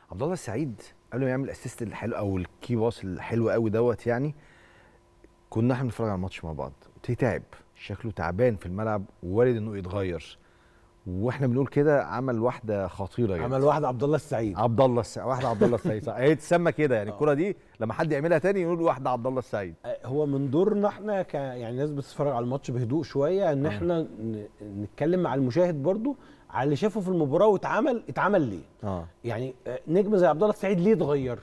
عبد الله السعيد قبل ما يعمل الاسيست الحلو او الكي باص الحلو قوي دوت يعني كنا احنا بنتفرج على الماتش مع بعض تعب شكله تعبان في الملعب ووارد انه يتغير واحنا بنقول كده عمل واحده خطيره يعني عمل واحد عبد الله السعيد عبد الله السعيد واحده عبد الله السعيد صح هي تسمى كده يعني الكره دي لما حد يعملها تاني يقول واحده عبد الله السعيد هو من دورنا احنا ك يعني ناس بتتفرج على الماتش بهدوء شويه ان احنا ن- نتكلم مع المشاهد برضو على اللي شافه في المباراه واتعمل اتعمل ليه اه يعني آه، نجم زي عبد الله السعيد ليه اتغير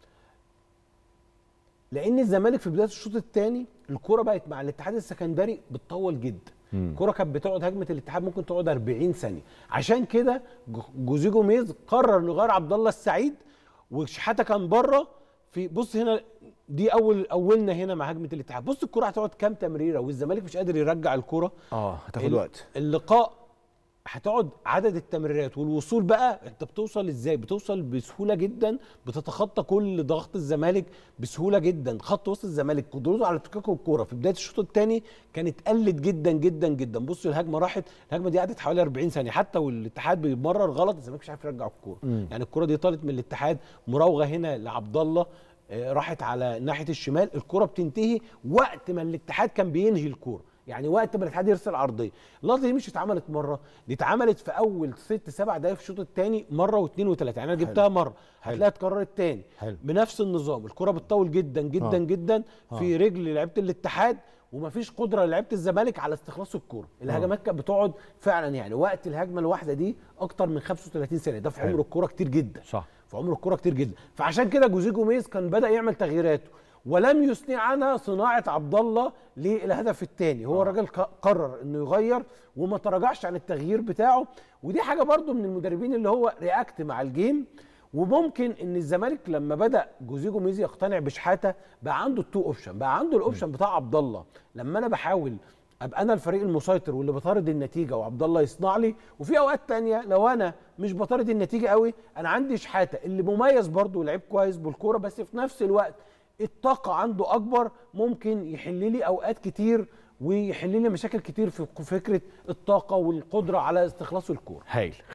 لان الزمالك في بدايه الشوط الثاني الكره بقت مع الاتحاد السكندري بتطول جدا مم. الكره كانت بتقعد هجمه الاتحاد ممكن تقعد 40 ثانيه عشان كده جو- جوزيه جوميز قرر انه يغير عبد الله السعيد وشحاته كان بره في بص هنا دي اول اولنا هنا مع هجمه الاتحاد بص الكره هتقعد كام تمريره والزمالك مش قادر يرجع الكره اه هتاخد ال- وقت اللقاء هتقعد عدد التمريرات والوصول بقى انت بتوصل ازاي بتوصل بسهوله جدا بتتخطى كل ضغط الزمالك بسهوله جدا خط وسط الزمالك قدرته على تكاكل الكوره في بدايه الشوط الثاني كانت قلت جدا جدا جدا بص الهجمه راحت الهجمه دي قعدت حوالي 40 ثانيه حتى والاتحاد بيمرر غلط الزمالك مش عارف يرجع الكوره مم. يعني الكوره دي طالت من الاتحاد مراوغه هنا لعبد الله آه، راحت على ناحيه الشمال الكره بتنتهي وقت ما الاتحاد كان بينهي الكوره يعني وقت ما الاتحاد يرسل عرضيه اللقطه دي مش اتعملت مره دي اتعملت في اول ست سبع دقايق في الشوط الثاني مره واثنين وثلاثه يعني انا جبتها مره حلو. هتلاقيها اتكررت تاني حلو. بنفس النظام الكره بتطول جدا جدا آه. جدا في رجل لعيبه الاتحاد ومفيش قدره لعيبه الزمالك على استخلاص الكوره الهجمات كانت بتقعد فعلا يعني وقت الهجمه الواحده دي اكتر من 35 ثانيه ده في حلو. عمر الكوره كتير جدا صح في عمر الكوره كتير جدا فعشان كده جوزيه جوميز كان بدا يعمل تغييراته ولم يثني عنها صناعه عبد الله للهدف الثاني هو الراجل ق- قرر انه يغير وما تراجعش عن التغيير بتاعه ودي حاجه برضو من المدربين اللي هو رياكت مع الجيم وممكن ان الزمالك لما بدا جوزيه جوميز يقتنع بشحاته بقى عنده التو اوبشن بقى عنده الاوبشن بتاع عبد الله لما انا بحاول ابقى انا الفريق المسيطر واللي بطارد النتيجه وعبد الله يصنع لي وفي اوقات تانية لو انا مش بطارد النتيجه قوي انا عندي شحاته اللي مميز برضه ولعيب كويس بالكوره بس في نفس الوقت الطاقه عنده اكبر ممكن يحل لي اوقات كتير ويحل لي مشاكل كتير في فكره الطاقه والقدره على استخلاص الكوره هايل